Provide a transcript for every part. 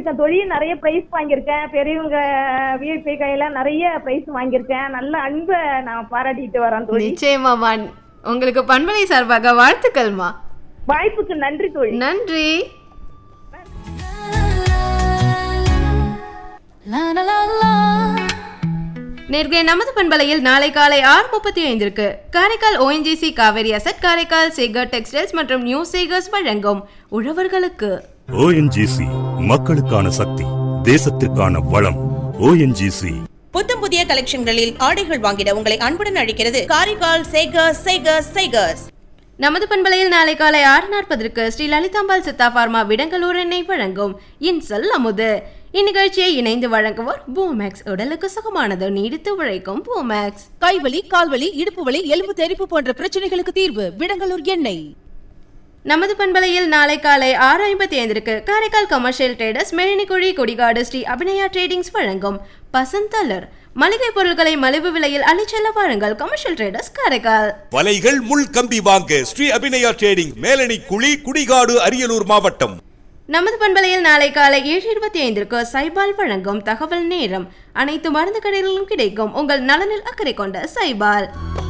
வாங்கியிருக்கேன் தோழி நிறைய பிரைஸ் வாங்கியிருக்கேன் பெரியவங்க விஐபி கையில நிறைய பிரைஸ் வாங்கியிருக்கேன் நல்ல அன்பை நான் பாராட்டிட்டு வரேன் தோழி நிச்சயமாமா உங்களுக்கு பண்பலை சார்பாக வாழ்த்துக்கள்மா வாய்ப்புக்கு நன்றி தோழி நன்றி நேர்கே நமது பண்பலையில் நாளை காலை ஆறு முப்பத்தி ஐந்திற்கு Karaikal ONGC Cauvery asset Karaikal Sekar textiles மற்றும் நியூ சேகர்ஸ் வழங்கும் உழவர்களுக்கு ஓஎன்ஜிசி மக்களுக்கான சக்தி தேசத்திற்கான வளம் ஓஎன்ஜிசி புத்தம் புதிய கலெக்ஷன்களில் ஆடைகள் வாங்கிட உங்களை அன்புடன் அழைக்கிறது காரைக்கால் சேகர்ஸ் சேகர்ஸ் சேகர்ஸ் நமது பண்பலையில் நாளை காலை ஆறு நாற்பதற்கு ஸ்ரீ லலிதாம்பாள் சித்தா பார்மா விடங்கலூர் எண்ணெய் வழங்கும் இன்சல் அமுது இந்நிகழ்ச்சியை இணைந்து வழங்குவோர் பூமேக்ஸ் உடலுக்கு சுகமானது நீடித்து உழைக்கும் பூமேக்ஸ் கைவலி கால்வலி இடுப்பு வலி எலும்பு தெறிப்பு போன்ற பிரச்சனைகளுக்கு தீர்வு விடங்கலூர் எண்ணெய் நமது பண்பலையில் நாளை காலை ஆறு ஐம்பத்தி ஐந்திற்கு Karaikal commercial traders Melinikuzhi Kodikadu Shri Abhinaya tradings வழங்கும் பசந்தலர் மளிகை பொருட்களை மலிவு விலையில் அள்ளிச்செல்ல வாருங்கள் கமர்ஷியல் ட்ரேடர்ஸ் காரைக்கால் வலைகள் முள் கம்பி வாங்க ஸ்ரீ அபிநயா ட்ரேடிங் மேலணி குழி குடிகாடு அரியலூர் மாவட்டம் நமது பண்பலையில் நாளை காலை ஏழு இருபத்தி ஐந்திற்கு சைபால் வழங்கும் தகவல் நேரம் அனைத்து மருந்து கடைகளிலும் கிடைக்கும் உங்கள் நலனில் அக்கறை கொண்ட சைபால்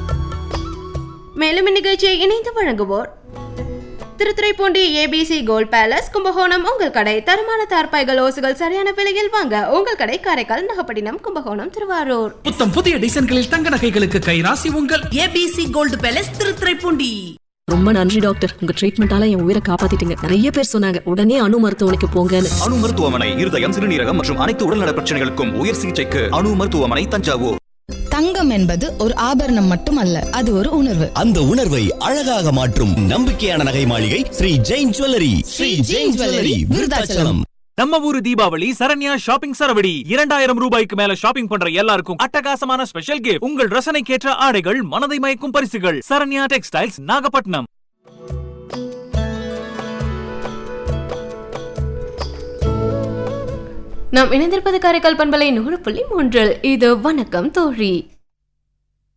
மேலும் இந்நிகழ்ச்சியை இணைந்து வழங்குவோர் Thiruthuraipoondi ABC gold palace Kumbakonam உங்கள் கடை தரமான தார்பாய்கள் ஓசுகள் சரியான விலையில் வாங்க உங்கள் கடை காரைக்கால் நாகப்பட்டினம் கும்பகோணம் திருவாரூர் புத்தம் புதிய டிசைன்களில் தங்க நகைகளுக்கு கைராசி உங்கள் ஏபிசி கோல்டு பேலஸ் திருத்துறைப்பூண்டி ரொம்ப நன்றி டாக்டர் உங்க ட்ரீட்மெண்டால என் உயிரை காப்பாத்திட்டீங்க நிறைய பேர் சொன்னாங்க உடனே அணு மருத்துவமனைக்கு போங்கன்னு அணு மருத்துவமனை இருதயம் சிறுநீரகம் மற்றும் அனைத்து உடல்நல பிரச்சனைகளுக்கும் உயர் சிகிச்சைக்கு அணு மருத்துவமனை தஞ்சாவூர் தங்கம் என்பது ஒரு ஆபரணம் மட்டுமல்ல அது ஒரு உணர்வு அந்த உணர்வை அழகாக மாற்றும் நம்பிக்கையான நகை மாளிகை ஸ்ரீ ஜெயின் ஜுவல்லரி ஸ்ரீ ஜெயின் ஜுவல்லரி விருதாச்சலம் நம்ம ஊரு தீபாவளி சரண்யா ஷாப்பிங் சரவடி இரண்டாயிரம் ரூபாய்க்கு மேல ஷாப்பிங் பண்ற எல்லாருக்கும் அட்டகாசமான ஸ்பெஷல் கிஃப்ட் உங்கள் ரசனைக்கேற்ற ஆடைகள் மனதை மயக்கும் பரிசுகள் சரண்யா டெக்ஸ்டைல்ஸ் நாகப்பட்டினம் நாம் இணைந்திருப்பது காரைக்கால் பண்பலை நூறு புள்ளி மூன்றில் இது வணக்கம் தோழி